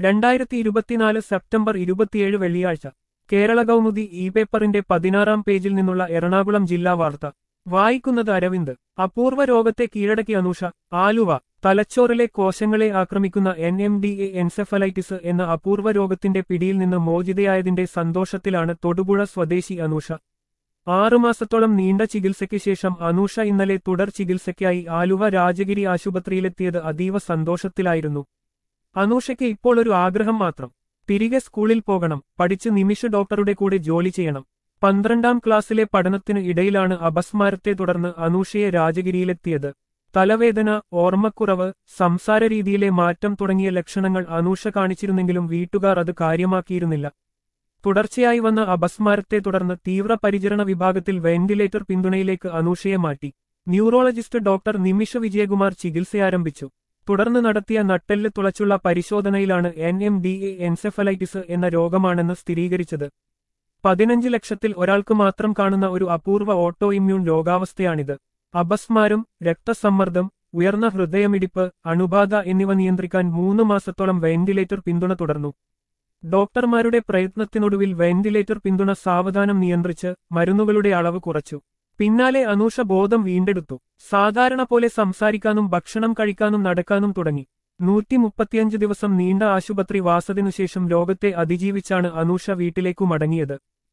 രണ്ടായിരത്തി ഇരുപത്തിനാല് സെപ്റ്റംബർ ഇരുപത്തിയേഴ് വെള്ളിയാഴ്ച കേരള കൗമുദി ഇ പേപ്പറിന്റെ പതിനാറാം പേജിൽ നിന്നുള്ള എറണാകുളം ജില്ലാ വാർത്ത വായിക്കുന്നത് അരവിന്ദ് അപൂർവ രോഗത്തെ കീഴടക്കി അനൂഷ ആലുവ തലച്ചോറിലെ കോശങ്ങളെ ആക്രമിക്കുന്ന N M D A encephalitis എന്ന അപൂർവ രോഗത്തിന്റെ പിടിയിൽ നിന്ന് മോചിതയായതിന്റെ സന്തോഷത്തിലാണ് തൊടുപുഴ സ്വദേശി അനൂഷ ആറുമാസത്തോളം നീണ്ട ചികിത്സയ്ക്ക് ശേഷം അനൂഷ ഇന്നലെ തുടർ ചികിത്സയ്ക്കായി ആലുവ രാജഗിരി ആശുപത്രിയിലെത്തിയത് അതീവ സന്തോഷത്തിലായിരുന്നു അനൂഷയ്ക്ക് ഇപ്പോൾ ഒരു ആഗ്രഹം മാത്രം തിരികെ സ്കൂളിൽ പോകണം പഠിച്ച് നിമിഷ ഡോക്ടറുടെ കൂടെ ജോലി ചെയ്യണം പന്ത്രണ്ടാം ക്ലാസ്സിലെ പഠനത്തിന് ഇടയിലാണ് അപസ്മാരത്തെ തുടർന്ന് അനൂഷയെ രാജഗിരിയിലെത്തിയത് തലവേദന ഓർമ്മക്കുറവ് സംസാരരീതിയിലെ മാറ്റം തുടങ്ങിയ ലക്ഷണങ്ങൾ അനൂഷ കാണിച്ചിരുന്നെങ്കിലും വീട്ടുകാർ അത് കാര്യമാക്കിയിരുന്നില്ല തുടർച്ചയായി വന്ന അപസ്മാരത്തെ തുടർന്ന് തീവ്രപരിചരണ വിഭാഗത്തിൽ വെന്റിലേറ്റർ പിന്തുണയിലേക്ക് അനൂഷയെ മാറ്റി ന്യൂറോളജിസ്റ്റ് ഡോക്ടർ നിമിഷ വിജയകുമാർ ചികിത്സയാരംഭിച്ചു തുടർന്ന് നടത്തിയ നട്ടെല്ല് തുളച്ചുള്ള പരിശോധനയിലാണ് N M D A encephalitis എന്ന രോഗമാണെന്ന് സ്ഥിരീകരിച്ചത് പതിനഞ്ച് ലക്ഷത്തിൽ ഒരാൾക്ക് മാത്രം കാണുന്ന ഒരു അപൂർവ ഓട്ടോ ഇമ്മ്യൂൺ രോഗാവസ്ഥയാണിത് അപസ്മാരം രക്തസമ്മർദ്ദം ഉയർന്ന ഹൃദയമിടിപ്പ് അണുബാധ എന്നിവ നിയന്ത്രിക്കാൻ മൂന്ന് മാസത്തോളം വെന്റിലേറ്റർ പിന്തുണ തുടർന്നു ഡോക്ടർമാരുടെ പ്രയത്നത്തിനൊടുവിൽ വെന്റിലേറ്റർ പിന്തുണ സാവധാനം നിയന്ത്രിച്ച് മരുന്നുകളുടെ അളവ് കുറച്ചു പിന്നാലെ അനൂഷ ബോധം വീണ്ടെടുത്തു സാധാരണ പോലെ സംസാരിക്കാനും ഭക്ഷണം കഴിക്കാനും നടക്കാനും തുടങ്ങി നൂറ്റി മുപ്പത്തിയഞ്ച് ദിവസം നീണ്ട ആശുപത്രി വാസത്തിനുശേഷം രോഗത്തെ അതിജീവിച്ചാണ് അനൂഷ വീട്ടിലേക്കു മടങ്ങിയത്